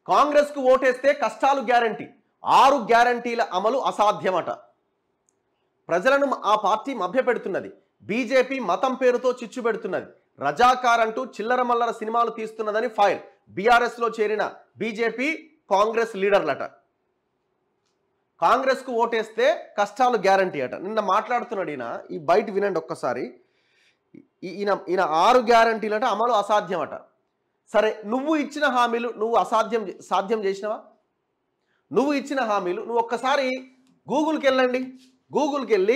కాంగ్రెస్కు ఓటేస్తే కష్టాలు గ్యారంటీ ఆరు గ్యారంటీల అమలు అసాధ్యమట ప్రజలను ఆ పార్టీ మభ్యపెడుతున్నది బీజేపీ మతం పేరుతో చిచ్చు పెడుతున్నది రజాకార్ అంటూ చిల్లర మల్లర సినిమాలు తీస్తున్నదని ఫైర్ బీఆర్ఎస్ లో చేరిన బీజేపీ కాంగ్రెస్ లీడర్లట కాంగ్రెస్ కు ఓటేస్తే కష్టాలు గ్యారంటీ అట నిన్న మాట్లాడుతున్నాడు ఈయన ఈ బయట వినండి ఒక్కసారి ఈ- ఈయన ఈయన ఆరు గ్యారంటీలట అమలు అసాధ్యమట సరే నువ్వు ఇచ్చిన హామీలు నువ్వు అసాధ్యం చే- సాధ్యం చేసినవా నువ్వు ఇచ్చిన హామీలు నువ్వు ఒక్కసారి గూగుల్కి వెళ్ళండి గూగుల్కి వెళ్ళి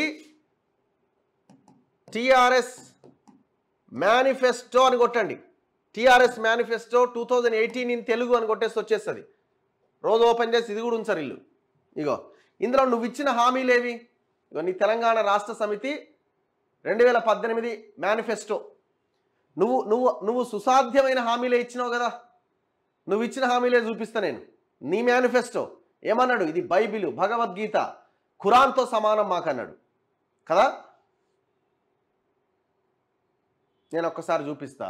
టిఆర్ఎస్ మేనిఫెస్టో అని కొట్టండి TRS manifesto two thousand eighteen in Telugu అని కొట్టేసి వచ్చేస్తుంది రోజు ఓపెన్ చేసి ఇది కూడా ఉంచారు ఇల్లు ఇగో ఇందులో నువ్వు ఇచ్చిన హామీలేవి ఇగో నీ తెలంగాణ రాష్ట్ర సమితి రెండు వేల పద్దెనిమిది మేనిఫెస్టో నువ్వు నువ్వు నువ్వు సుసాధ్యమైన హామీలే ఇచ్చినావు కదా నువ్వు ఇచ్చిన హామీలే చూపిస్తా నేను నీ మేనిఫెస్టో ఏమన్నాడు ఇది బైబిలు భగవద్గీత ఖురాన్తో సమానం మాకన్నాడు కదా నేను ఒక్కసారి చూపిస్తా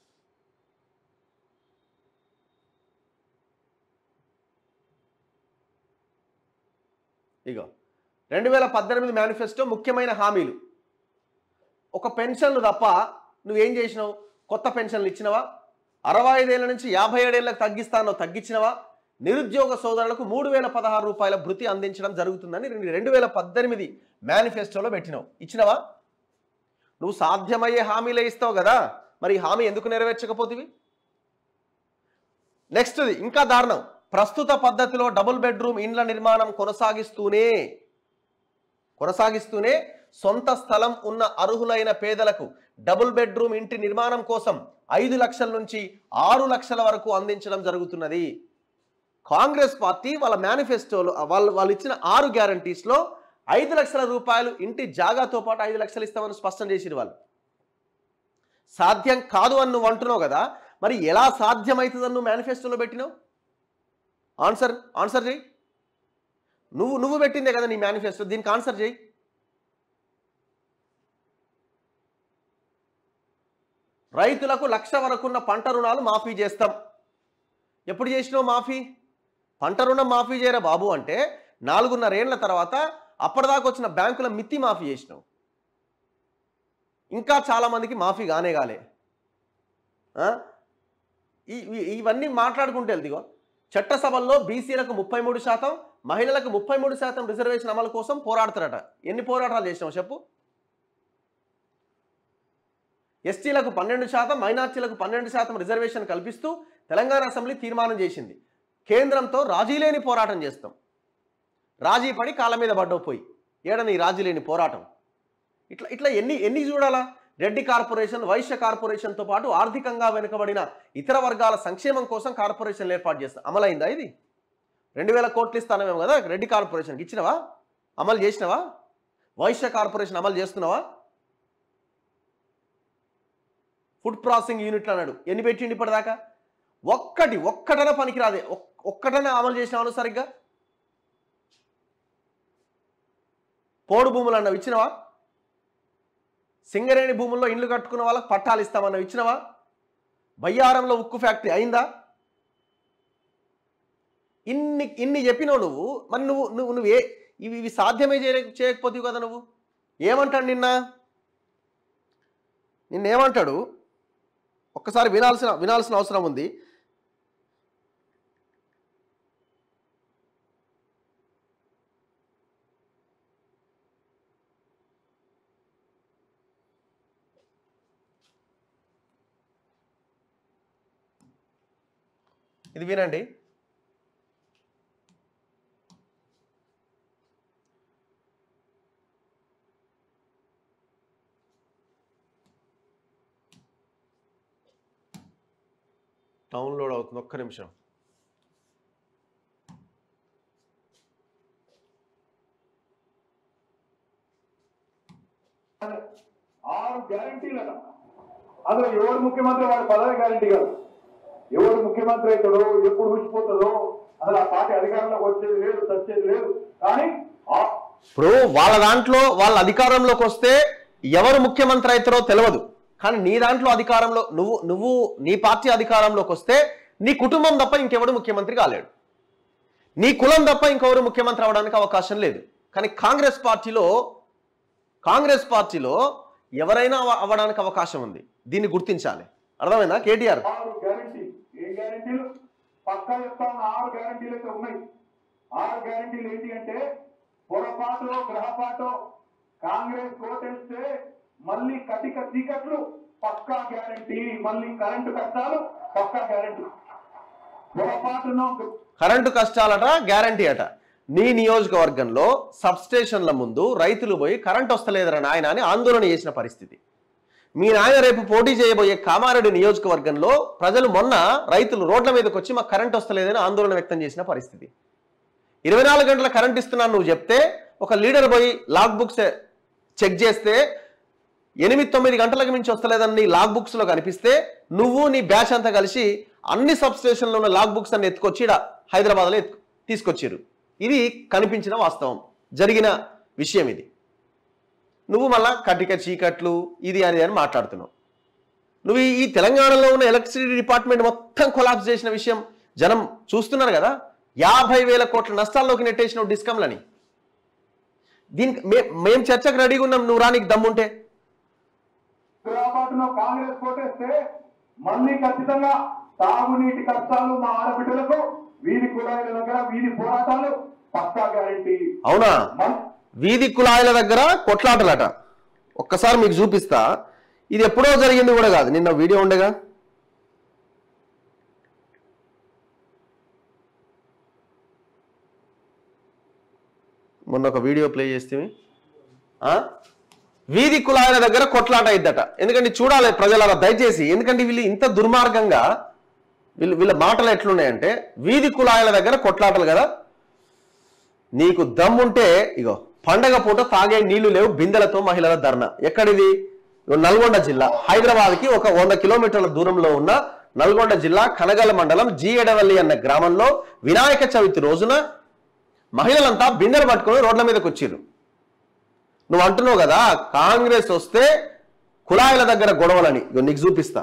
ఇగో రెండు వేల పద్దెనిమిది మేనిఫెస్టో ముఖ్యమైన హామీలు ఒక పెన్షన్లు తప్ప నువ్వేం చేసినావు కొత్త పెన్షన్లు ఇచ్చినవా అరవై ఐదేళ్ల నుంచి యాభై ఏడేళ్లకు తగ్గిస్తానో తగ్గించినవా నిరుద్యోగ సోదరులకు మూడు వేల పదహారు రూపాయల భృతి అందించడం జరుగుతుందని రెండు వేల పద్దెనిమిది మేనిఫెస్టోలో పెట్టినావు ఇచ్చినవా నువ్వు సాధ్యమయ్యే హామీలే ఇస్తావు కదా మరి ఈ హామీ ఎందుకు నెరవేర్చకపోతివి నెక్స్ట్ది ఇంకా దారుణం ప్రస్తుత పద్ధతిలో డబుల్ బెడ్రూమ్ ఇండ్ల నిర్మాణం కొనసాగిస్తూనే కొనసాగిస్తూనే సొంత స్థలం ఉన్న అర్హులైన పేదలకు డబుల్ బెడ్రూమ్ ఇంటి నిర్మాణం కోసం ఐదు లక్షల నుంచి ఆరు లక్షల వరకు అందించడం జరుగుతున్నది కాంగ్రెస్ పార్టీ వాళ్ళ మేనిఫెస్టోలో వాళ్ళు వాళ్ళు ఇచ్చిన ఆరు గ్యారంటీస్లో ఐదు లక్షల రూపాయలు ఇంటి జాగాతో పాటు ఐదు లక్షలు ఇస్తామని స్పష్టం చేసిరు వాళ్ళు సాధ్యం కాదు అని నువ్వు అంటున్నావు కదా మరి ఎలా సాధ్యమవుతుందని నువ్వు మేనిఫెస్టోలో పెట్టినావు ఆన్సర్ ఆన్సర్ చేయి నువ్వు నువ్వు పెట్టిందే కదా నీ మేనిఫెస్టో దీనికి ఆన్సర్ చేయి రైతులకు లక్ష వరకున్న పంట రుణాలు మాఫీ చేస్తాం ఎప్పుడు చేసినావు మాఫీ పంట రుణం మాఫీ చేయరా బాబు అంటే నాలుగున్నరేళ్ల తర్వాత అప్పటిదాకా వచ్చిన బ్యాంకుల మిత్తి మాఫీ చేసినావు ఇంకా చాలామందికి మాఫీ కానే కాలే ఆ? ఈ- ఈ- ఇవన్నీ మాట్లాడుకుంటే వెళ్దిగో చట్టసభల్లో బీసీలకు ముప్పై మూడు శాతం మహిళలకు ముప్పై మూడు శాతం రిజర్వేషన్ అమలు కోసం పోరాడతారట ఎన్ని పోరాటాలు చేసినావు చెప్పు ఎస్టీలకు పన్నెండు శాతం మైనార్టీలకు పన్నెండు శాతం రిజర్వేషన్ కల్పిస్తూ తెలంగాణ అసెంబ్లీ తీర్మానం చేసింది కేంద్రంతో రాజీ లేని పోరాటం చేస్తాం రాజీ పడి కాళ్ళ మీద పడ్డవు పోయి ఏడని రాజీ లేని పోరాటం ఇట్లా ఇట్లా ఎన్ని ఎన్ని చూడాలా రెడ్డి కార్పొరేషన్ వైశ్య కార్పొరేషన్తో పాటు ఆర్థికంగా వెనుకబడిన ఇతర వర్గాల సంక్షేమం కోసం కార్పొరేషన్లు ఏర్పాటు చేస్తాం అమలైందా ఇది రెండు వేల కోట్లు ఇస్తానమేమో కదా రెడ్డి కార్పొరేషన్కి ఇచ్చినవా అమలు చేసినవా వైశ్య కార్పొరేషన్ అమలు చేస్తున్నావా ఫుడ్ ప్రాసెసింగ్ యూనిట్లు అన్నాడు ఎన్ని పెట్టిండి ఇప్పటిదాకా ఒక్కటి ఒక్కటన పనికిరాదే ఒక్- ఒక్కటన అమలు చేసినావు సరిగ్గా పోడు భూములు అన్నవి ఇచ్చినవా సింగరేణి భూముల్లో ఇండ్లు కట్టుకున్న వాళ్ళకి పట్టాలు ఇస్తామన్నవి ఇచ్చినవా బయ్యారంలో ఉక్కు ఫ్యాక్టరీ అయిందా ఇన్ని ఇన్ని చెప్పినావు నువ్వు మరి నువ్వు నువ్వు నువ్వు ఏ ఇవి ఇవి సాధ్యమే చేయ చేయకపోతే కదా నువ్వు ఏమంటాడు నిన్న నిన్నేమంటాడు ఒక్కసారి వినాల్సిన వినాల్సిన అవసరం ఉంది ఇది వినండి డౌన్లోడ్ అవుతుంది ఒక్క నిమిషం ఆరు గ్యారంటీలట అందులో ఎవరు ముఖ్యమంత్రి వాడి పదవి గ్యారంటీ కాదు ఎవరు ముఖ్యమంత్రి అవుతాడో ఎప్పుడు ఊసిపోతుందో అసలు ఆ పార్టీ అధికారంలోకి వచ్చేది లేదు చచ్చేది లేదు కానీ ఆ- ఇప్పుడు వాళ్ళ దాంట్లో వాళ్ళ అధికారంలోకి వస్తే ఎవరు ముఖ్యమంత్రి అవుతారో తెలియదు కానీ నీ దాంట్లో అధికారంలో నువ్వు నువ్వు నీ పార్టీ అధికారంలోకి వస్తే నీ కుటుంబం తప్ప ఇంకెవడు ముఖ్యమంత్రి కాలేడు నీ కులం తప్ప ఇంకెవరు ముఖ్యమంత్రి అవడానికి అవకాశం లేదు కానీ కాంగ్రెస్ పార్టీలో కాంగ్రెస్ పార్టీలో ఎవరైనా అవ- అవ్వడానికి అవకాశం ఉంది దీన్ని గుర్తించాలి అర్థమైందా కేటీఆర్ ఆరు గ్యారంటీ ఏ గ్యారంటీలు పక్కా చెప్తా ఉన్న ఆరు గ్యారంటీలు అయితే ఉన్నాయి ఆరు గ్యారంటీలు ఏంటి అంటే పొరపాటు గ్రహపాటు కాంగ్రెస్ కోటేస్తే మళ్ళీ కటిక చీకట్లు పక్కా గ్యారంటీ మళ్ళీ కరెంటు కష్టాలు పక్కా గ్యారంటీ పొరపాటును కరెంటు కష్టాలట గ్యారంటీ అట నీ నియోజకవర్గంలో సబ్స్టేషన్ల ముందు రైతులు పోయి కరెంట్ వస్తలేదరా నాయన అని ఆందోళన చేసిన పరిస్థితి మీ నాయన రేపు పోటీ చేయబోయే కామారెడ్డి నియోజకవర్గంలో ప్రజలు మొన్న రైతులు రోడ్ల మీదకి వచ్చి మాకు కరెంట్ వస్తలేదని ఆందోళన వ్యక్తం చేసిన పరిస్థితి ఇరవై నాలుగు గంటల కరెంట్ ఇస్తున్నాను నువ్వు చెప్తే ఒక లీడర్ పోయి లాగ్ బుక్స్ చెక్ చేస్తే ఎనిమిది తొమ్మిది గంటలకు మించి వస్తలేదని నీ లాగ్ బుక్స్ లో కనిపిస్తే నువ్వు నీ బ్యాచ్ అంతా కలిసి అన్ని సబ్ స్టేషన్లో ఉన్న లాగ్ బుక్స్ అన్ని ఎత్తుకొచ్చి ఈడ హైదరాబాద్లో ఎత్తు తీసుకొచ్చారు ఇది కనిపించిన వాస్తవం జరిగిన విషయం ఇది నువ్వు మళ్ళా కటిక చీకట్లు ఇది అది అని మాట్లాడుతున్నావు నువ్వు ఈ- ఈ తెలంగాణలో ఉన్న ఎలక్ట్రిసిటీ డిపార్ట్మెంట్ మొత్తం కొలాప్స్ చేసిన విషయం జనం చూస్తున్నారు కదా యాభై వేల కోట్ల నష్టాల్లోకి నెట్టేసిన డిస్కమ్లని దీనికి మే- మేం చర్చకు రెడీగా ఉన్నాం నువ్వు రానికి దమ్ముంటే పొరపాటును కాంగ్రెస్ కోటేస్తే మళ్ళీ ఖచ్చితంగా తాగునీటి కష్టాలు మా ఆడబిడ్డలకు వీధి కులాయిల దగ్గర వీధి పోరాటాలు పక్కా గ్యారంటీ అవునా వీధి కుళాయిల దగ్గర కొట్లాటలట ఒక్కసారి మీకు చూపిస్తా ఇది ఎప్పుడో జరిగింది కూడా కాదు నిన్న వీడియో ఉండగా మొన్న ఒక వీడియో ప్లే చేస్తే వీధి కుళాయిల దగ్గర కొట్లాట అయిద్దట ఎందుకంటే చూడాలి ప్రజల దయచేసి ఎందుకంటే వీళ్ళు ఇంత దుర్మార్గంగా వీళ్ళు వీళ్ళ మాటలు ఎట్లున్నాయంటే వీధి కుళాయిల దగ్గర కొట్లాటలు కదా నీకు దమ్ముంటే ఇగో పండగ పూట తాగే నీళ్లు లేవు బిందెలతో మహిళల ధర్నా ఎక్కడిది ఇగో నల్గొండ జిల్లా హైదరాబాద్ కి ఒక వంద కిలోమీటర్ల దూరంలో ఉన్న నల్గొండ జిల్లా కనగల మండలం జీఎడవల్లి అన్న గ్రామంలో వినాయక చవితి రోజున మహిళలంతా బిందెలు పట్టుకొని రోడ్ల మీదకి వచ్చిర్రు నువ్వు అంటున్నావు కదా కాంగ్రెస్ వస్తే కుళాయిల దగ్గర గొడవలని ఇగో నీకు చూపిస్తా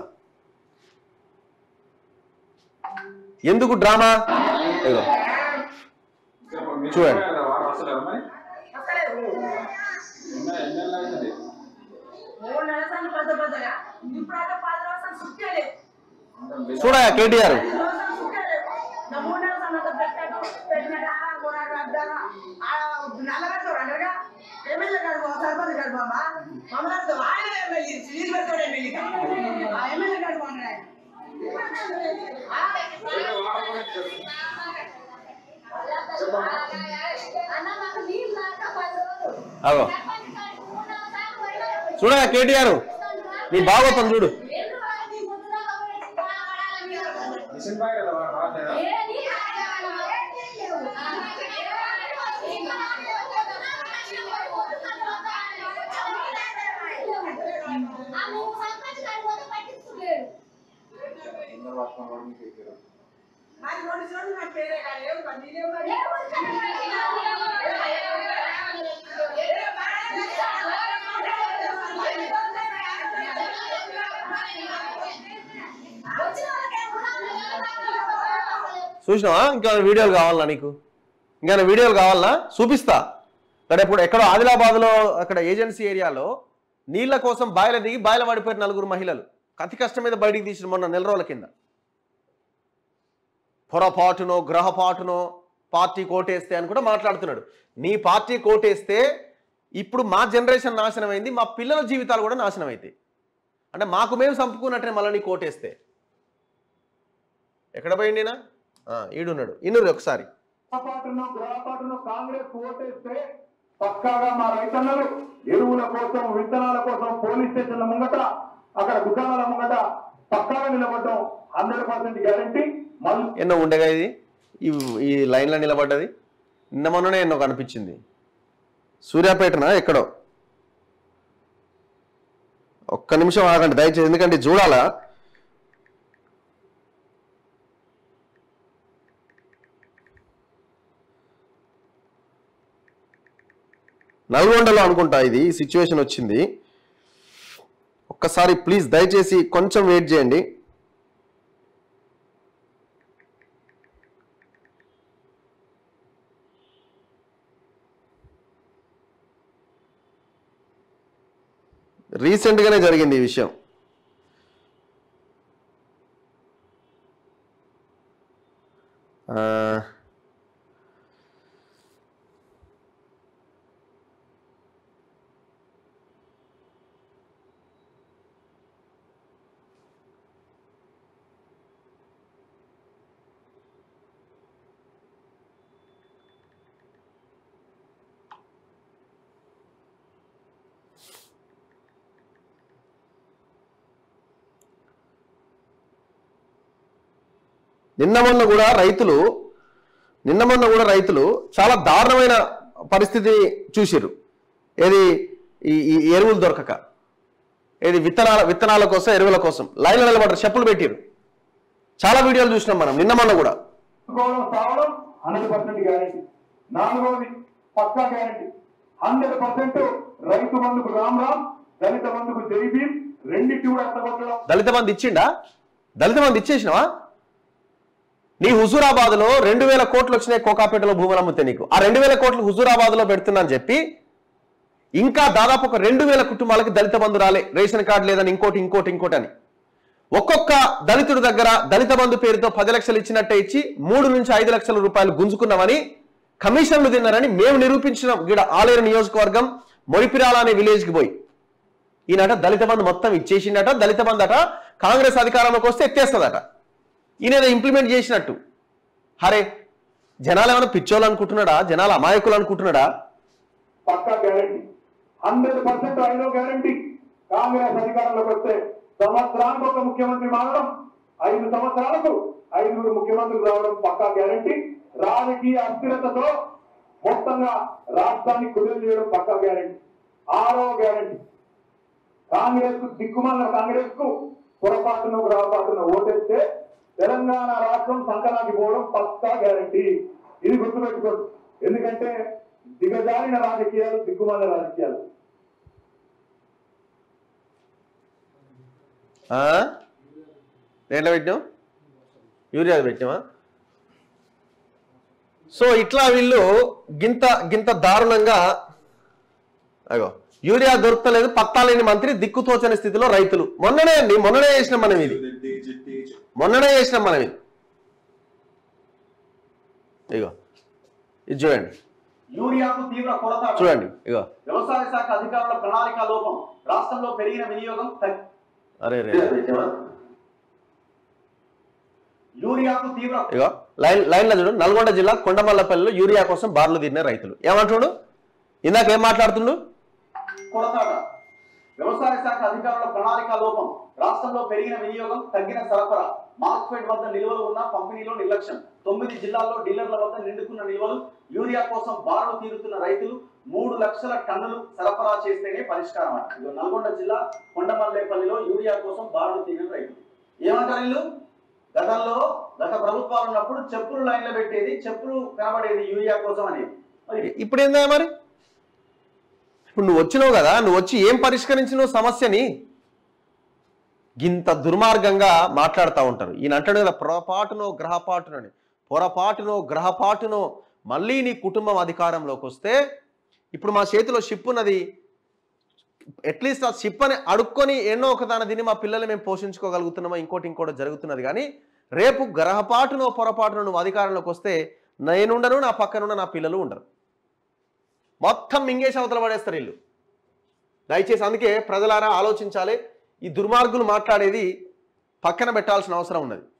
ఎందుకు డ్రామా ఇగో చూడండి. మూడు నెలల సంది పెద్ద పెద్దగా ఇప్పుడైతే పది రోజులు సుట్టేలే చూడయా కేటీఆర్ పది రోజులు సుట్టేలే నా మూడు నెలల సంది అంతా పెట్టాడు పెట్టినట్టు ఆడ కొనాడు అడ్డాను ఆడ నల్లగట్టు అంటారుగా ఎమ్మెల్యే గారు బాబా సర్పంచ్ గారు బాబా మమ్మల్ని ఆయన ఎమ్మెల్యే సీల్ పెట్టాడు ఎమ్మెల్యే ఆ ఎమ్మెల్యే గారు బాగున్నాడు అగో చూడయా కేటీఆర్ నీ భాగవతం చూడు మరి రెండు రోజులు నా పేరే కానీ ఏం పని నీదేం పని? చూసినావా ఇంకా వీడియోలు కావాలా నీకు ఇంకా వీడియోలు కావాలా చూపిస్తా ఇక్కడ ఇప్పుడు ఎక్కడో ఆదిలాబాద్లో అక్కడ ఏజెన్సీ ఏరియాలో నీళ్ల కోసం బాయిల దిగి బాయిల పడిపోయిన నలుగురు మహిళలు అతి కష్టం మీద బయటికి తీసిన మొన్న నెల రోజుల కింద పొరపాటునో గ్రహపాటునో పార్టీ కోటేస్తే అని కూడా మాట్లాడుతున్నాడు నీ పార్టీ కోటేస్తే ఇప్పుడు మా జనరేషన్ నాశనం అయింది మా పిల్లల జీవితాలు కూడా నాశనం అవుతాయి అంటే మాకు మేము చంపుకున్నట్టే మళ్ళీ నీ కోటేస్తే ఎక్కడ పోయిండినా ఈడున్నాడు ఇన్నురు ఒకసారి పొరపాటును గ్రహపాటును కాంగ్రెస్ ఓటేస్తే పక్కాగా మా రైతన్నలు ఎరువుల కోసం విత్తనాల కోసం పోలీస్ స్టేషన్ల ముంగట అక్కడ దుకాణాల ముంగట పక్కాగా నిలబడటం హండ్రెడ్ పర్సెంట్ గ్యారంటీ మళ్ళీ ఎన్నో ఉండగా ఇది ఈ ఈ లైన్లో నిలబడ్డది నిన్న మొన్ననే ఎన్నో కనిపించింది సూర్యాపేటన ఎక్కడో ఒక్క నిమిషం ఆగండి దయచేసి ఎందుకంటే ఇది చూడాలా నల్గొండలో అనుకుంటా ఇది ఈ సిచ్యువేషన్ వచ్చింది ఒక్కసారి ప్లీజ్ దయచేసి కొంచెం వెయిట్ చేయండి రీసెంట్గానే జరిగింది ఈ విషయం ఆ, నిన్న మొన్న కూడా రైతులు నిన్న మొన్న కూడా రైతులు చాలా దారుణమైన పరిస్థితి చూసిర్రు ఏది ఈ ఈ ఎరువులు దొరకక ఏది విత్తనాల విత్తనాల కోసం ఎరువుల కోసం లైన్లో నిలబడ్డారు చెప్పులు పెట్టిరు చాలా వీడియోలు చూసినాం మనం నిన్న మొన్న కూడా అనుకోవడం సావడం హండ్రెడ్ పర్సెంట్ గ్యారంటీ నాలుగవది పక్కా గ్యారంటీ హండ్రెడ్ పర్సెంట్ రైతు బంధుకు రామ్ రామ్ దళిత బంధుకు జై భీమ్ రెండింటి కూడా ఎత్తగొట్టడం దళిత మంది ఇచ్చిండా దళిత మంది ఇచ్చేసినావా నీ హుజూరాబాద్ లో రెండు వేల కోట్లు వచ్చినాయి కోకాపేటలో భూములు అమ్మితే నీకు ఆ రెండు వేల కోట్లు హుజూరాబాద్ లో పెడుతున్నా అని చెప్పి ఇంకా దాదాపు ఒక రెండు వేల కుటుంబాలకి దళిత బంధు రాలే రేషన్ కార్డు లేదని ఇంకోటి ఇంకోటి ఇంకోటి అని ఒక్కొక్క దళితుడి దగ్గర దళిత బంధు పేరుతో పది లక్షలు ఇచ్చినట్టే ఇచ్చి మూడు నుంచి ఐదు లక్షల రూపాయలు గుంజుకున్నామని కమిషన్లు తిన్నారని మేము నిరూపించినాం గీడ ఆలేరు నియోజకవర్గం మొరిపిరాల అనే విలేజ్ కి పోయి ఈయనట దళిత బంధు మొత్తం ఇచ్చేసిండట దళిత బంధు అట కాంగ్రెస్ అధికారంలోకి వస్తే ఎత్తేస్తుందట ఈయన ఇంప్లిమెంట్ చేసినట్టు హరే జనాలు ఏమైనా పిచ్చోళ్ళు అనుకుంటున్నాడా జనాలు అమాయకులు అనుకుంటున్నాడా పక్కా గ్యారంటీ హండ్రెడ్ పర్సెంట్ ఐదో గ్యారంటీ కాంగ్రెస్ అధికారంలోకి వస్తే సంవత్సరానికి ఒక ముఖ్యమంత్రి మారడం ఐదు సంవత్సరాలకు ఐదుగురు ముఖ్యమంత్రులు రావడం పక్కా గ్యారంటీ రాజకీయ అస్థిరతతో మొత్తంగా రాష్ట్రాన్ని కుదిరి చేయడం పక్కా గ్యారంటీ ఆరో గ్యారంటీ కాంగ్రెస్ కు దిక్కుమాల కాంగ్రెస్ కు పొరపాటున పొరపాటున ఓటేస్తే తెలంగాణ రాష్ట్రం సంకనాకి పోవడం పక్కా గ్యారంటీ ఇది గుర్తుపెట్టుకోండి ఎందుకంటే దిగజారిన రాజకీయాలు దిక్కుమాల రాజకీయాలు ఆ? దేంట్లో పెట్టినావు యూరియా పెట్టినావా సో ఇట్లా వీళ్ళు గింత గింత దారుణంగా అగో యూరియా దొరకలేదు పత్తా లేని మంత్రి దిక్కుతోచని స్థితిలో రైతులు మొన్ననే అండి మొన్ననే చేసినాం మనం ఇది మొన్ననే చేసినాం మనం ఇది ఇగో ఇది చూడండి యూరియాకు తీవ్ర కొరత చూడండి ఇగో వ్యవసాయ శాఖ అధికారుల ప్రణాళిక లోపం రాష్ట్రంలో పెరిగిన వినియోగం తగ్గి- అరే రే యూరియాకు తీవ్ర ఇగో లైన్ లైన్లో చూడు నల్గొండ జిల్లా కొండమల్లపల్లిలో యూరియా కోసం బార్లు తిరిగిన రైతులు ఏమంటున్నాడు ఇందాక ఏం మాట్లాడుతుండు కొరతాట వ్యవసాయ శాఖ అధికారుల ప్రణాళిక లోపం రాష్ట్రంలో పెరిగిన వినియోగం తగ్గిన సరఫరా మార్కెట్ వద్ద నిల్వలు ఉన్న పంపిణీలో నిర్లక్ష్యం తొమ్మిది జిల్లాల్లో డీలర్ల వద్ద నిండుకున్న నిల్వలు యూరియా కోసం బారులు తీరుతున్న రైతులు మూడు లక్షల టన్నులు సరఫరా చేస్తేనే పరిష్కారం అంట ఇదిగో నల్గొండ జిల్లా కొండమల్లేపల్లిలో యూరియా కోసం బారులు తీరిన రైతులు ఏమంటారు వీళ్ళు గతంలో గత ప్రభుత్వాలు ఉన్నప్పుడు చెప్పులు లైన్లో పెట్టేది చెప్పులు కనబడేది యూరియా కోసం అనేది మరి ఇప్పుడు ఏందా మరి ఇప్పుడు నువ్వు వచ్చినావు కదా నువ్వు వచ్చి ఏం పరిష్కరించినావు సమస్యని ఇంత దుర్మార్గంగా మాట్లాడుతూ ఉంటారు ఈయన అంటాడు కదా పొరపాటునో గ్రహపాటునని పొరపాటునో గ్రహపాటునో మళ్ళీ నీ కుటుంబం అధికారంలోకి వస్తే ఇప్పుడు మా చేతిలో షిప్ ఉన్నది అట్లీస్ట్ ఆ షిప్ అని అడుక్కొని ఎన్నో ఒకదాని దీన్ని మా పిల్లలు మేము పోషించుకోగలుగుతున్నామా ఇంకోటి ఇంకోటి జరుగుతున్నది కానీ రేపు గ్రహపాటునో పొరపాటునో నువ్వు అధికారంలోకి వస్తే నేనుండను నా పక్కనున్న నా పిల్లలు ఉండరు మొత్తం మింగేసి అవతల పడేస్తారు వీళ్ళు దయచేసి అందుకే ప్రజలారా ఆలోచించాలి ఈ దుర్మార్గులు మాట్లాడేది పక్కన పెట్టాల్సిన అవసరం ఉన్నది